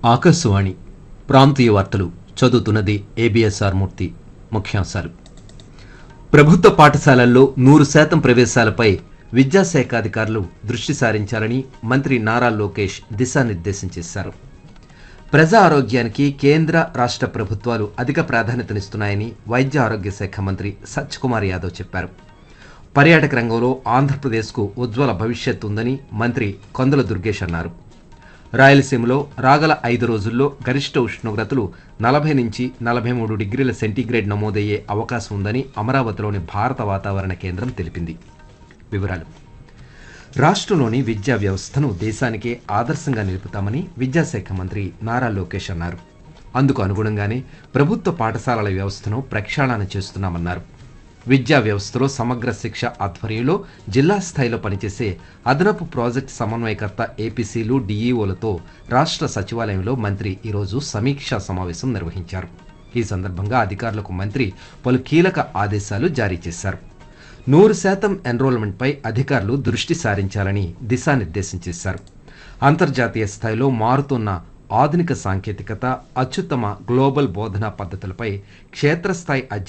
ఆకాశవాణి ప్రాంతీయ వార్తలు చదువుతున్నది ఏబిఎస్ఆర్ మూర్తి ముఖ్యాంశాలు ప్రభుత్వ పాఠశాలల్లో నూరు శాతం ప్రవేశాలపై విద్యాశాఖ అధికారులు దృష్టి సారించాలని మంత్రి నారా లోకేష్ దిశానిర్దేశం చేశారు ప్రజా ఆరోగ్యానికి కేంద్ర రాష్ట్ర ప్రభుత్వాలు అధిక ప్రాధాన్యతనిస్తున్నాయని వైద్య ఆరోగ్య శాఖ మంత్రి సత్యకుమార్ యాదవ్ చెప్పారు పర్యాటక రంగంలో ఆంధ్రప్రదేశ్కు ఉజ్వల భవిష్యత్తు ఉందని మంత్రి కొందల దుర్గేష్ అన్నారు రాయలసీమలో రాగల ఐదు రోజుల్లో గరిష్ట ఉష్ణోగ్రతలు నలభై నుంచి నలభై మూడు డిగ్రీల సెంటీగ్రేడ్ నమోదయ్యే అవకాశం ఉందని అమరావతిలోని భారత వాతావరణ కేంద్రం తెలిపింది వివరాలు రాష్ట్రంలోని విద్యా వ్యవస్థను దేశానికే ఆదర్శంగా నిలుపుతామని విద్యాశాఖ మంత్రి నారా లోకేష్ అన్నారు అందుకు అనుగుణంగానే ప్రభుత్వ పాఠశాలల వ్యవస్థను ప్రక్షాళన చేస్తున్నామన్నారు విద్యా వ్యవస్థలో సమగ్ర శిక్ష ఆధ్వర్యంలో జిల్లా స్థాయిలో పనిచేసే అదనపు ప్రాజెక్ట్ సమన్వయకర్త ఏపీసీలు డీఈఓలతో రాష్ట్ర సచివాలయంలో మంత్రి ఈరోజు సమీక్షా సమావేశం నిర్వహించారు ఈ సందర్భంగా అధికారులకు మంత్రి పలు కీలక ఆదేశాలు జారీ చేశారు నూరు శాతం ఎన్రోల్మెంట్పై అధికారులు దృష్టి సారించాలని దిశానిర్దేశం చేశారు అంతర్జాతీయ స్థాయిలో మారుతున్న ఆధునిక సాంకేతికత అత్యుత్తమ గ్లోబల్ బోధనా పద్ధతులపై క్షేత్రస్థాయి అధ్యయనం